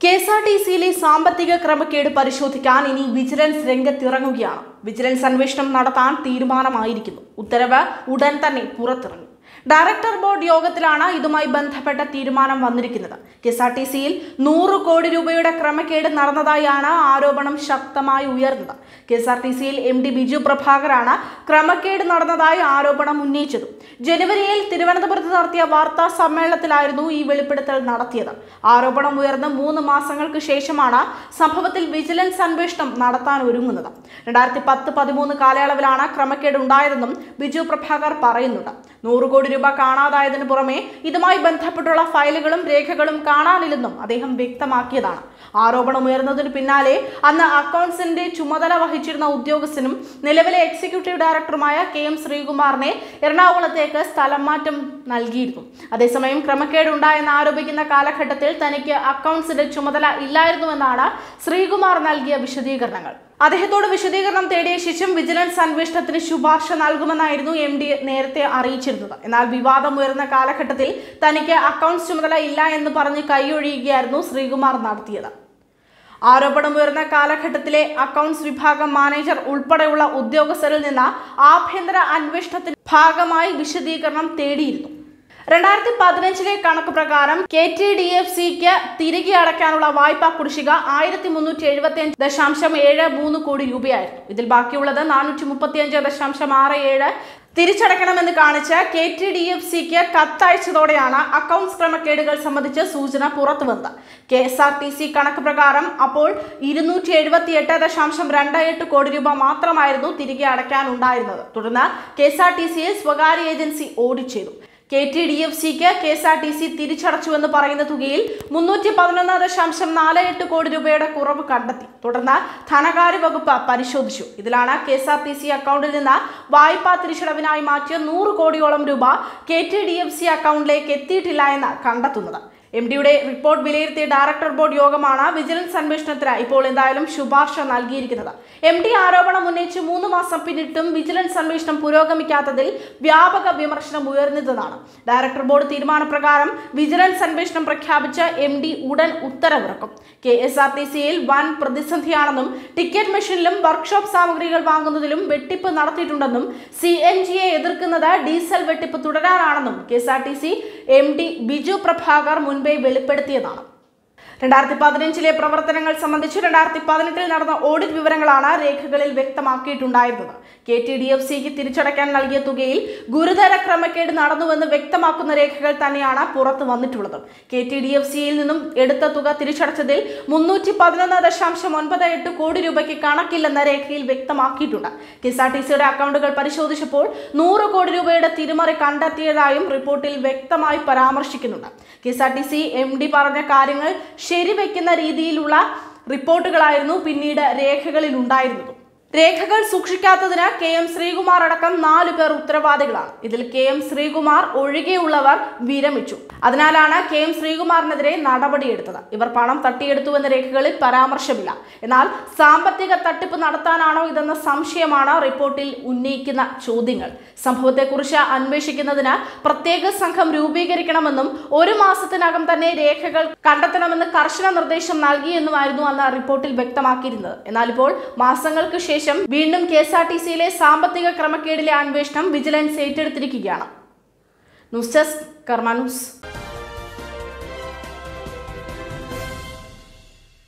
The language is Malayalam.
കെ എസ് ആർ ടി സിയിലെ സാമ്പത്തിക ക്രമക്കേട് പരിശോധിക്കാൻ ഇനി വിജിലൻസ് രംഗത്തിറങ്ങുകയാണ് വിജിലൻസ് അന്വേഷണം നടത്താൻ തീരുമാനമായിരിക്കുന്നു ഉത്തരവ് ഉടൻ തന്നെ പുറത്തിറങ്ങും ഡയറക്ടർ ബോർഡ് യോഗത്തിലാണ് ഇതുമായി ബന്ധപ്പെട്ട തീരുമാനം വന്നിരിക്കുന്നത് കെ എസ് ആർ ടി സിയിൽ നൂറ് കോടി രൂപയുടെ ക്രമക്കേട് നടന്നതായാണ് ആരോപണം ശക്തമായി ഉയർന്നത് കെ എസ് ആർ ടി സിയിൽ എം ഡി ബിജു പ്രഭാകറാണ് ക്രമക്കേട് നടന്നതായി ആരോപണം ഉന്നയിച്ചത് ജനുവരിയിൽ തിരുവനന്തപുരത്ത് നടത്തിയ വാർത്താ സമ്മേളനത്തിലായിരുന്നു ഈ വെളിപ്പെടുത്തൽ നടത്തിയത് ആരോപണം ഉയർന്ന് മൂന്ന് മാസങ്ങൾക്ക് ശേഷമാണ് സംഭവത്തിൽ വിജിലൻസ് അന്വേഷണം നടത്താൻ ഒരുങ്ങുന്നത് രണ്ടായിരത്തി പത്ത് പതിമൂന്ന് കാലയളവിലാണ് ക്രമക്കേട് ഉണ്ടായതെന്നും ബിജു പ്രഭാകർ പറയുന്നുണ്ട് നൂറ് കോടി രൂപ കാണാതായതിനു പുറമെ ഇതുമായി ബന്ധപ്പെട്ടുള്ള ഫയലുകളും രേഖകളും കാണാനില്ലെന്നും അദ്ദേഹം വ്യക്തമാക്കിയതാണ് ആരോപണം ഉയർന്നതിന് പിന്നാലെ അന്ന് അക്കൗണ്ട്സിന്റെ ചുമതല വഹിച്ചിരുന്ന ഉദ്യോഗസ്ഥനും നിലവിലെ എക്സിക്യൂട്ടീവ് ഡയറക്ടറുമായ കെ എം ശ്രീകുമാറിനെ എറണാകുളത്തേക്ക് സ്ഥലം മാറ്റം നൽകിയിരുന്നു അതേസമയം ക്രമക്കേട് ഉണ്ടായെന്ന് ആരോപിക്കുന്ന കാലഘട്ടത്തിൽ തനിക്ക് അക്കൗണ്ട്സിന്റെ ചുമതല ഇല്ലായിരുന്നുവെന്നാണ് ശ്രീകുമാർ നൽകിയ വിശദീകരണങ്ങൾ അദ്ദേഹത്തോട് വിശദീകരണം തേടിയ ശേഷം വിജിലൻസ് അന്വേഷണത്തിന് ശുപാർശ നൽകുമെന്നായിരുന്നു എം ഡി നേരത്തെ അറിയിച്ചിരുന്നത് എന്നാൽ വിവാദം ഉയർന്ന കാലഘട്ടത്തിൽ തനിക്ക് അക്കൗണ്ട്സ് ചുമതല ഇല്ല എന്ന് പറഞ്ഞ് കൈയൊഴിയുകയായിരുന്നു ശ്രീകുമാർ നടത്തിയത് ആരോപണമുയർന്ന കാലഘട്ടത്തിലെ അക്കൗണ്ട്സ് വിഭാഗം മാനേജർ ഉൾപ്പെടെയുള്ള ഉദ്യോഗസ്ഥരിൽ നിന്ന് ആഭ്യന്തര അന്വേഷണത്തിന്റെ ഭാഗമായി വിശദീകരണം തേടിയിരുന്നു രണ്ടായിരത്തി പതിനഞ്ചിലെ കണക്ക് പ്രകാരം കെ ടി ഡി എഫ് സിക്ക് തിരികെ അടയ്ക്കാനുള്ള വായ്പാ കുടിശ്ശിക ആയിരത്തി മുന്നൂറ്റി എഴുപത്തി അഞ്ച് ദശാംശം ഏഴ് മൂന്ന് കോടി രൂപയായിരുന്നു ഇതിൽ ബാക്കിയുള്ളത് നാനൂറ്റി മുപ്പത്തി അഞ്ച് ദശാംശം ആറ് ഏഴ് തിരിച്ചടയ്ക്കണമെന്ന് കാണിച്ച് കെ ടി ഡി എഫ് സിക്ക് കത്തയച്ചതോടെയാണ് അക്കൗണ്ട്സ് ക്രമക്കേടുകൾ സംബന്ധിച്ച് സൂചന പുറത്തു വന്നത് K S R T C കണക്ക് പ്രകാരം അപ്പോൾ ഇരുന്നൂറ്റി എഴുപത്തി എട്ട് ദശാംശം രണ്ട് എട്ട് കോടി രൂപ മാത്രമായിരുന്നു തിരികെ അടയ്ക്കാനുണ്ടായിരുന്നത് തുടർന്ന് കെ എസ് ആർ ടി സിയെ സ്വകാര്യ ഏജൻസി ഓഡിറ്റ് ചെയ്തു കെ ടി ഡി എഫ് സിക്ക് K S R T C തിരിച്ചടച്ചുവെന്ന് പറയുന്ന തുകയിൽ മുന്നൂറ്റി പതിനൊന്ന് ദശാംശം നാല് എട്ട് കോടി രൂപയുടെ കുറവ് കണ്ടെത്തി തുടർന്ന് ധനകാര്യ വകുപ്പ് പരിശോധിച്ചു ഇതിലാണ് K S R T C അക്കൗണ്ടിൽ നിന്ന് വായ്പാ തിരിച്ചടവിനായി മാറ്റിയ നൂറ് കോടിയോളം രൂപ K T D F C അക്കൗണ്ടിലേക്ക് എത്തിയിട്ടില്ല എന്ന് കണ്ടെത്തുന്നത് എം ഡിയുടെ റിപ്പോർട്ട് വിലയിരുത്തിയ ഡയറക്ടർ ബോർഡ് യോഗമാണ് വിജിലൻസ് അന്വേഷണത്തിന് ഇപ്പോൾ എന്തായാലും ശുപാർശ നൽകിയിരിക്കുന്നത് എം ഡി ആരോപണം ഉന്നയിച്ച് മൂന്ന് മാസം പിന്നിട്ടും വിജിലൻസ് അന്വേഷണം പുരോഗമിക്കാത്തതിൽ വ്യാപക വിമർശനം ഉയർന്നതാണ് ഡയറക്ടർ ബോർഡ് തീരുമാനപ്രകാരം വിജിലൻസ് അന്വേഷണം പ്രഖ്യാപിച്ച് എം ഡി ഉടൻ ഉത്തരവിറക്കും കെ എസ് ആർ ടി സിയിൽ വൻ പ്രതിസന്ധിയാണെന്നും ടിക്കറ്റ് മെഷീനിലും വർക്ക്ഷോപ്പ് സാമഗ്രികൾ വാങ്ങുന്നതിലും വെട്ടിപ്പ് നടത്തിയിട്ടുണ്ടെന്നും സി എൻ ജിയെ എതിർക്കുന്നത് ഡീസൽ വെട്ടിപ്പ് തുടരാനാണെന്നും K S R T C M D Biju Prabhakar മുൻപേ വെളിപ്പെടുത്തിയതാണ് രണ്ടായിരത്തി പതിനഞ്ചിലെ പ്രവർത്തനങ്ങൾ സംബന്ധിച്ച് രണ്ടായിരത്തി പതിനെട്ടിൽ നടന്ന ഓഡിറ്റ് വിവരങ്ങളാണ് രേഖകളിൽ വ്യക്തമാക്കിയിട്ടുണ്ടായിരുന്നത് കെ ടി ഡി എഫ് സിക്ക് തിരിച്ചടയ്ക്കാൻ നൽകിയ തുകയിൽ ഗുരുതര ക്രമക്കേട് നടന്നുവെന്ന് വ്യക്തമാക്കുന്ന രേഖകൾ തന്നെയാണ് പുറത്തു വന്നിട്ടുള്ളത് കെ ടി ഡി എഫ് സിയിൽ നിന്നും എടുത്ത തുക തിരിച്ചടച്ചതിൽ മുന്നൂറ്റി പതിനൊന്ന് ദശാംശം ഒൻപത് എട്ട് കോടി രൂപയ്ക്ക് കണക്കില്ലെന്ന രേഖയിൽ വ്യക്തമാക്കിയിട്ടുണ്ട് കെ എസ് ആർ ടി സിയുടെ അക്കൗണ്ടുകൾ പരിശോധിച്ചപ്പോൾ നൂറ് കോടി രൂപയുടെ തിരിമറി കണ്ടെത്തിയതായും റിപ്പോർട്ടിൽ വ്യക്തമായി പരാമർശിക്കുന്നുണ്ട് K S R T C M D പറഞ്ഞ കാര്യങ്ങൾ ശരിവെക്കുന്ന രീതിയിലുള്ള റിപ്പോർട്ടുകളായിരുന്നു പിന്നീട് രേഖകളിൽ ഉണ്ടായിരുന്നത് രേഖകൾ സൂക്ഷിക്കാത്തതിന് കെ എം ശ്രീകുമാർ അടക്കം നാലു പേർ ഉത്തരവാദികളാണ് ഇതിൽ കെ എം ശ്രീകുമാർ ഒഴികെയുള്ളവർ വിരമിച്ചു അതിനാലാണ് കെ എം ശ്രീകുമാറിനെതിരെ നടപടിയെടുത്തത് ഇവർ പണം തട്ടിയെടുത്തുവെന്ന രേഖകളിൽ പരാമർശമില്ല എന്നാൽ സാമ്പത്തിക തട്ടിപ്പ് നടത്താനാണോ ഇതെന്ന സംശയമാണ് റിപ്പോർട്ടിൽ ഉന്നയിക്കുന്ന ചോദ്യങ്ങൾ സംഭവത്തെക്കുറിച്ച് അന്വേഷിക്കുന്നതിന് പ്രത്യേക സംഘം രൂപീകരിക്കണമെന്നും ഒരു മാസത്തിനകം തന്നെ രേഖകൾ കണ്ടെത്തണമെന്ന് കർശന നിർദ്ദേശം നൽകിയെന്നുമായിരുന്നു അന്ന് റിപ്പോർട്ടിൽ വ്യക്തമാക്കിയിരുന്നത് എന്നാൽ ഇപ്പോൾ മാസങ്ങൾക്ക് ശേഷം വീണ്ടും കെ എസ് ആർ ടി സിയിലെ സാമ്പത്തിക ക്രമക്കേടിലെ അന്വേഷണം വിജിലൻസ് ഏറ്റെടുത്തിരിക്കുകയാണ് ന്യൂസ് ഡെസ്ക് കർമ്മ ന്യൂസ്